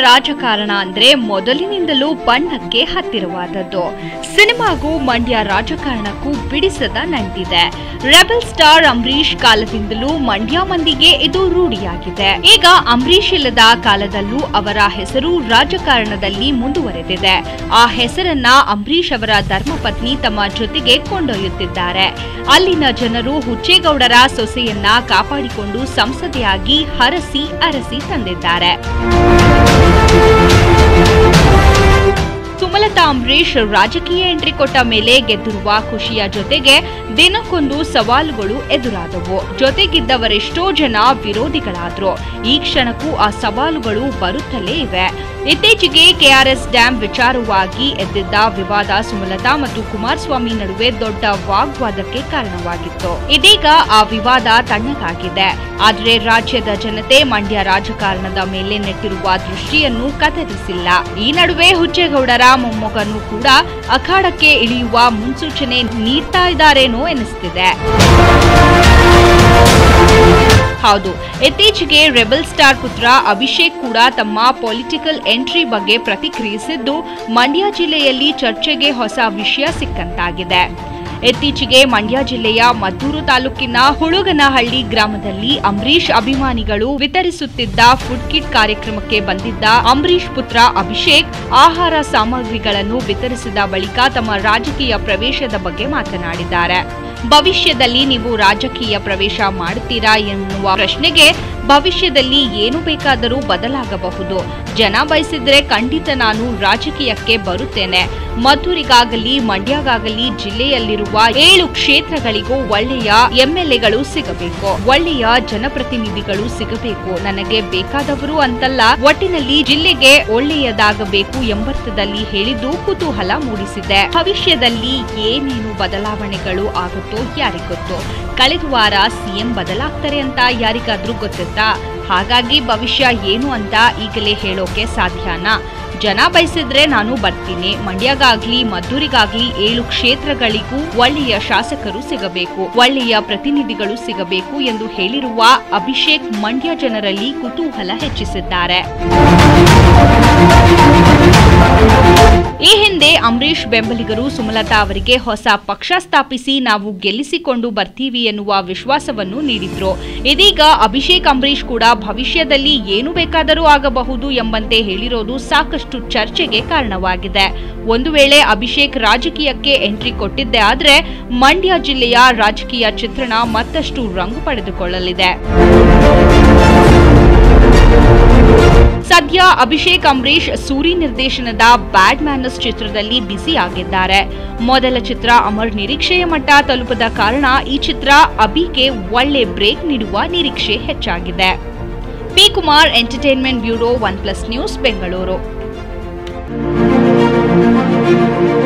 ರಾಜಕಾರಣ ಅಂದ್ರೆ ಮೊದಲಿನಿಂದಲೂ ಬಣ್ಣಕ್ಕೆ ಹತ್ತಿರವಾದದ್ದು ಸಿನಿಮಾಗೂ ಮಂಡ್ಯ ರಾಜಕಾರಣಕ್ಕೂ ಬಿಡಿಸದ ನಂಟಿದೆ ರೆಬಲ್ ಸ್ಟಾರ್ ಅಂಬರೀಷ್ ಕಾಲದಿಂದಲೂ ಮಂಡ್ಯ ಮಂದಿಗೆ ಇದು ರೂಢಿಯಾಗಿದೆ ಈಗ ಅಂಬರೀಷ್ ಇಲ್ಲದ ಕಾಲದಲ್ಲೂ ಅವರ ಹೆಸರು ರಾಜಕಾರಣದಲ್ಲಿ ಮುಂದುವರೆದಿದೆ ಆ ಹೆಸರನ್ನ ಅಂಬರೀಷ್ ಅವರ ಧರ್ಮಪತ್ನಿ ತಮ್ಮ ಜೊತೆಗೆ ಕೊಂಡೊಯ್ಯುತ್ತಿದ್ದಾರೆ ಅಲ್ಲಿನ ಜನರು ಹುಚ್ಚೇಗೌಡರ ಸೊಸೆಯನ್ನ ಕಾಪಾಡಿಕೊಂಡು ಸಂಸದೆಯಾಗಿ ಹರಸಿ ಅರಸಿ ತಂದಿದ್ದಾರೆ ಸುಮಲತಾ ಅಂಬರೀಷ್ ರಾಜಕೀಯ ಎಂಟ್ರಿ ಕೊಟ್ಟ ಮೇಲೆ ಗೆದ್ದಿರುವ ಖುಷಿಯ ಜೊತೆಗೆ ದಿನಕ್ಕೊಂದು ಸವಾಲುಗಳು ಎದುರಾದವು ಜೊತೆಗಿದ್ದವರೆಷ್ಟೋ ಜನ ವಿರೋಧಿಗಳಾದ್ರು ಈ ಕ್ಷಣಕ್ಕೂ ಆ ಸವಾಲುಗಳು ಬರುತ್ತಲೇ ಇವೆ ಇತ್ತೀಚೆಗೆ ಕೆಆರ್ಎಸ್ ಡ್ಯಾಂ ವಿಚಾರವಾಗಿ ಎದ್ದಿದ್ದ ವಿವಾದ ಸುಮಲತಾ ಮತ್ತು ಕುಮಾರಸ್ವಾಮಿ ನಡುವೆ ದೊಡ್ಡ ವಾಗ್ವಾದಕ್ಕೆ ಕಾರಣವಾಗಿತ್ತು ಇದೀಗ ಆ ವಿವಾದ ತಣ್ಣಗಾಗಿದೆ ಆದರೆ ರಾಜ್ಯದ ಜನತೆ ಮಂಡ್ಯ ರಾಜಕಾರಣದ ಮೇಲೆ ನೆಟ್ಟಿರುವ ದೃಷ್ಟಿಯನ್ನು ಕತ್ತರಿಸಿಲ್ಲ ಈ ನಡುವೆ ಹುಚ್ಚೇಗೌಡರ ಮೊಮ್ಮಗನು ಕೂಡ ಅಖಾಡಕ್ಕೆ ಇಳಿಯುವ ಮುನ್ಸೂಚನೆ ನೀಡ್ತಾ ಇದ್ದಾರೇನೋ ಎನಿಸ್ತಿದೆ ಹೌದು ಇತ್ತೀಚೆಗೆ ರೆಬಲ್ ಸ್ಟಾರ್ ಪುತ್ರ ಅಭಿಷೇಕ್ ಕೂಡ ತಮ್ಮ ಪೊಲಿಟಿಕಲ್ ಎಂಟ್ರಿ ಬಗ್ಗೆ ಪ್ರತಿಕ್ರಿಯಿಸಿದ್ದು ಮಂಡ್ಯ ಜಿಲ್ಲೆಯಲ್ಲಿ ಚರ್ಚೆಗೆ ಹೊಸ ವಿಷಯ ಸಿಕ್ಕಂತಾಗಿದೆ ಇತ್ತೀಚೆಗೆ ಮಂಡ್ಯ ಜಿಲ್ಲೆಯ ಮದ್ದೂರು ತಾಲೂಕಿನ ಹುಳುಗನಹಳ್ಳಿ ಗ್ರಾಮದಲ್ಲಿ ಅಂಬರೀಷ್ ಅಭಿಮಾನಿಗಳು ವಿತರಿಸುತ್ತಿದ್ದ ಫುಡ್ ಕಿಟ್ ಕಾರ್ಯಕ್ರಮಕ್ಕೆ ಬಂದಿದ್ದ ಅಂಬರೀಷ್ ಪುತ್ರ ಅಭಿಷೇಕ್ ಆಹಾರ ಸಾಮಗ್ರಿಗಳನ್ನು ವಿತರಿಸಿದ ಬಳಿಕ ತಮ್ಮ ರಾಜಕೀಯ ಪ್ರವೇಶದ ಬಗ್ಗೆ ಮಾತನಾಡಿದ್ದಾರೆ ಭವಿಷ್ಯದಲ್ಲಿ ನೀವು ರಾಜಕೀಯ ಪ್ರವೇಶ ಮಾಡುತ್ತೀರಾ ಎನ್ನುವ ಪ್ರಶ್ನೆಗೆ ಭವಿಷ್ಯದಲ್ಲಿ ಏನು ಬೇಕಾದರೂ ಬದಲಾಗಬಹುದು ಜನ ಬಯಸಿದ್ರೆ ಖಂಡಿತ ನಾನು ರಾಜಕೀಯಕ್ಕೆ ಬರುತ್ತೇನೆ ಮದ್ದೂರಿಗಾಗಲಿ ಮಂಡ್ಯಗಾಗಲಿ ಜಿಲ್ಲೆಯಲ್ಲಿರುವ ಏಳು ಕ್ಷೇತ್ರಗಳಿಗೂ ಒಳ್ಳೆಯ ಎಂಎಲ್ಎಗಳು ಸಿಗಬೇಕು ಒಳ್ಳೆಯ ಜನಪ್ರತಿನಿಧಿಗಳು ಸಿಗಬೇಕು ನನಗೆ ಬೇಕಾದವರು ಅಂತಲ್ಲ ಒಟ್ಟಿನಲ್ಲಿ ಜಿಲ್ಲೆಗೆ ಒಳ್ಳೆಯದಾಗಬೇಕು ಎಂಬರ್ಥದಲ್ಲಿ ಹೇಳಿದ್ದು ಕುತೂಹಲ ಮೂಡಿಸಿದೆ ಭವಿಷ್ಯದಲ್ಲಿ ಏನೇನು ಬದಲಾವಣೆಗಳು ಆಗುತ್ತೋ ಯಾರಿಗೊತ್ತು ಕಳೆದ ವಾರ ಸಿಎಂ ಬದಲಾಗ್ತಾರೆ ಅಂತ ಯಾರಿಗಾದ್ರೂ ಗೊತ್ತಿತ್ತಾ ಹಾಗಾಗಿ ಭವಿಷ್ಯ ಏನು ಅಂತ ಈಗಲೇ ಹೇಳೋಕೆ ಸಾಧ್ಯನಾ ಜನ ಬಯಸಿದ್ರೆ ನಾನು ಬರ್ತೀನಿ ಮಂಡ್ಯಗಾಗ್ಲಿ ಮದ್ದೂರಿಗಾಗ್ಲಿ ಏಳು ಕ್ಷೇತ್ರಗಳಿಗೂ ಒಳ್ಳೆಯ ಶಾಸಕರು ಸಿಗಬೇಕು ಒಳ್ಳೆಯ ಪ್ರತಿನಿಧಿಗಳು ಸಿಗಬೇಕು ಎಂದು ಹೇಳಿರುವ ಅಭಿಷೇಕ್ ಮಂಡ್ಯ ಜನರಲ್ಲಿ ಕುತೂಹಲ ಹೆಚ್ಚಿಸಿದ್ದಾರೆ ಈ ಹಿಂದೆ ಅಂಬರೀಷ್ ಬೆಂಬಲಿಗರು ಸುಮಲತಾ ಅವರಿಗೆ ಹೊಸ ಪಕ್ಷ ಸ್ಥಾಪಿಸಿ ನಾವು ಗೆಲ್ಲಿಸಿಕೊಂಡು ಬರ್ತೀವಿ ಎನ್ನುವ ವಿಶ್ವಾಸವನ್ನು ನೀಡಿದ್ರು ಇದೀಗ ಅಭಿಷೇಕ್ ಅಂಬರೀಷ್ ಕೂಡ ಭವಿಷ್ಯದಲ್ಲಿ ಏನು ಬೇಕಾದರೂ ಆಗಬಹುದು ಎಂಬಂತೆ ಹೇಳಿರೋದು ಸಾಕಷ್ಟು ಚರ್ಚೆಗೆ ಕಾರಣವಾಗಿದೆ ಒಂದು ವೇಳೆ ಅಭಿಷೇಕ್ ರಾಜಕೀಯಕ್ಕೆ ಎಂಟ್ರಿ ಕೊಟ್ಟಿದ್ದೆ ಆದ್ರೆ ಮಂಡ್ಯ ಜಿಲ್ಲೆಯ ರಾಜಕೀಯ ಚಿತ್ರಣ ಮತ್ತಷ್ಟು ರಂಗು ಪಡೆದುಕೊಳ್ಳಲಿದೆ ಸದ್ಯ ಅಭಿಷೇಕ್ ಅಂಬರೀಷ್ ಸೂರಿ ನಿರ್ದೇಶನದ ಬ್ಯಾಡ್ ಮ್ಯಾನಸ್ ಚಿತ್ರದಲ್ಲಿ ಬ್ಯುಸಿ ಆಗಿದ್ದಾರೆ ಮೊದಲ ಚಿತ್ರ ಅಮರ್ ನಿರೀಕ್ಷೆಯ ಮಟ್ಟ ತಲುಪದ ಕಾರಣ ಈ ಚಿತ್ರ ಅಭಿಗೆ ಒಳ್ಳೆ ಬ್ರೇಕ್ ನೀಡುವ ನಿರೀಕ್ಷೆ ಹೆಚ್ಚಾಗಿದೆ P Kumar entertainment bureau one plus news Bengaluru